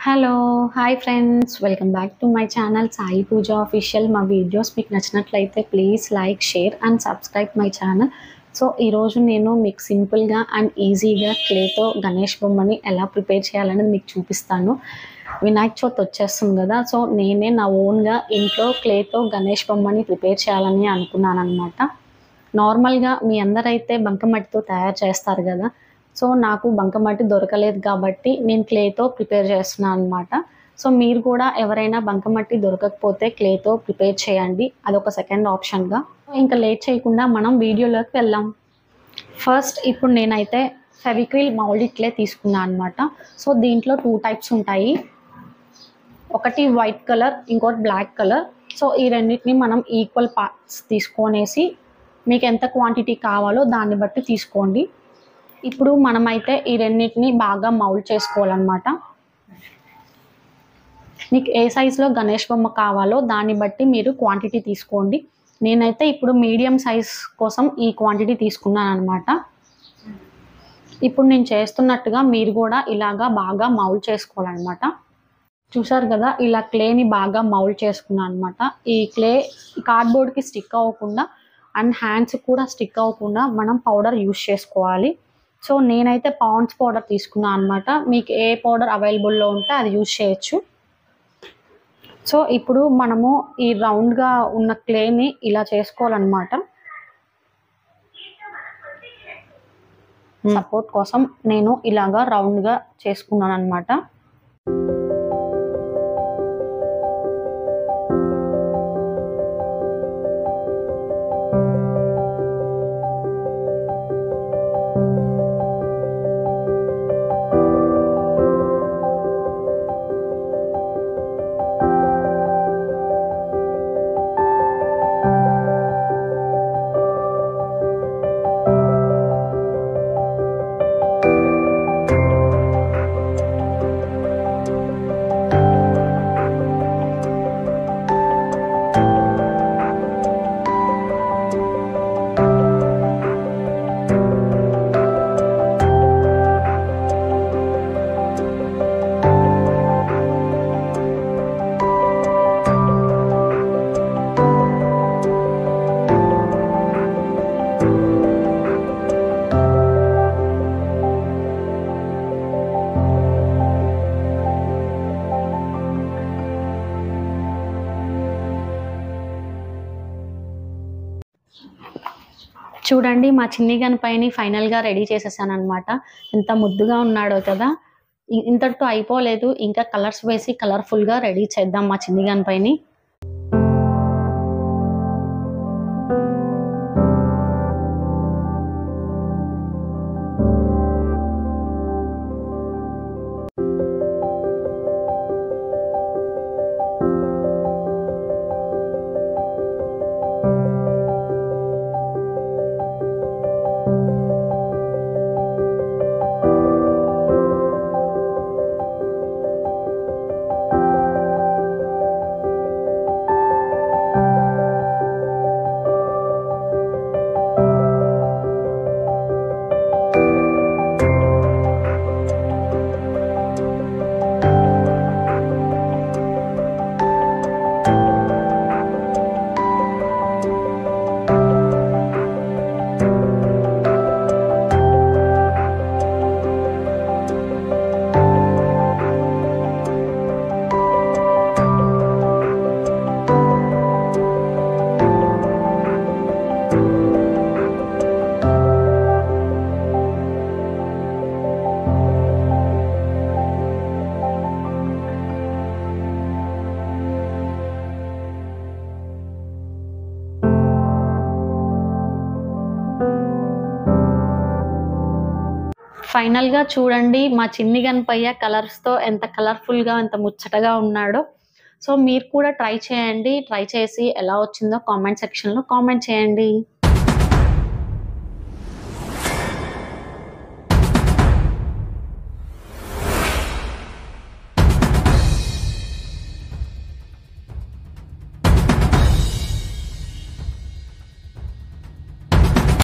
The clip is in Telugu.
hello hi friends welcome back to my channel Sai Pooja official మా వీడియోస్ మీకు నచ్చినట్లయితే please like share and subscribe my channel so ఈరోజు నేను మీకు సింపుల్గా అండ్ ఈజీగా క్లేతో గణేష్ బొమ్మని ఎలా ప్రిపేర్ చేయాలనేది మీకు చూపిస్తాను వినాయక చవితి వచ్చేస్తుంది కదా సో నేనే నా ఓన్గా ఇంట్లో క్లేతో గణేష్ బొమ్మని ప్రిపేర్ చేయాలని అనుకున్నాను అనమాట నార్మల్గా మీ అందరైతే బంకమట్టితో తయారు చేస్తారు కదా సో నాకు బంకమట్టి దొరకలేదు కాబట్టి నేను క్లేతో ప్రిపేర్ చేస్తున్నాను అనమాట సో మీరు కూడా ఎవరైనా బంకమట్టి దొరకకపోతే క్లేతో ప్రిపేర్ చేయండి అదొక సెకండ్ ఆప్షన్గా ఇంకా లేట్ చేయకుండా మనం వీడియోలోకి వెళ్దాం ఫస్ట్ ఇప్పుడు నేనైతే ఫెవిక్రిల్ మౌల్డ్ క్లే తీసుకున్నాను అనమాట సో దీంట్లో టూ టైప్స్ ఉంటాయి ఒకటి వైట్ కలర్ ఇంకోటి బ్లాక్ కలర్ సో ఈ రెండింటిని మనం ఈక్వల్ పార్ట్స్ తీసుకొనేసి మీకు ఎంత క్వాంటిటీ కావాలో దాన్ని బట్టి తీసుకోండి ఇప్పుడు మనమైతే ఈ రెండింటిని బాగా మౌల్డ్ చేసుకోవాలన్నమాట మీకు ఏ సైజులో గణేష్ బొమ్మ కావాలో దాన్ని బట్టి మీరు క్వాంటిటీ తీసుకోండి నేనైతే ఇప్పుడు మీడియం సైజ్ కోసం ఈ క్వాంటిటీ తీసుకున్నాను అనమాట ఇప్పుడు నేను చేస్తున్నట్టుగా మీరు కూడా ఇలాగా బాగా మౌల్డ్ చేసుకోవాలన్నమాట చూసారు కదా ఇలా క్లేని బాగా మౌల్డ్ చేసుకున్నాను అనమాట ఈ క్లే కార్డ్బోర్డ్కి స్టిక్ అవ్వకుండా అండ్ హ్యాండ్స్ కూడా స్టిక్ అవ్వకుండా మనం పౌడర్ యూస్ చేసుకోవాలి సో నేనైతే పాండ్స్ పౌడర్ తీసుకున్నాను అనమాట మీకు ఏ పౌడర్ అవైలబుల్లో ఉంటే అది యూజ్ చేయొచ్చు సో ఇప్పుడు మనము ఈ రౌండ్గా ఉన్న క్లేని ఇలా చేసుకోవాలన్నమాట సపోర్ట్ కోసం నేను ఇలాగా రౌండ్గా చేసుకున్నాను అనమాట చూడండి మా చిన్ని గణపైని ఫైనల్గా రెడీ చేసేసాను అనమాట ఎంత ముద్దుగా ఉన్నాడో కదా ఇ- ఇంతటితో అయిపోలేదు ఇంకా కలర్స్ వేసి కలర్ఫుల్గా రెడీ చేద్దాం మా చిన్ని గణపైని ఫైనల్గా చూడండి మా చిన్ని గణపయ్య కలర్స్తో ఎంత కలర్ఫుల్గా ఎంత ముచ్చటగా ఉన్నాడో సో మీరు కూడా ట్రై చేయండి ట్రై చేసి ఎలా వచ్చిందో కామెంట్ సెక్షన్లో కామెంట్ చేయండి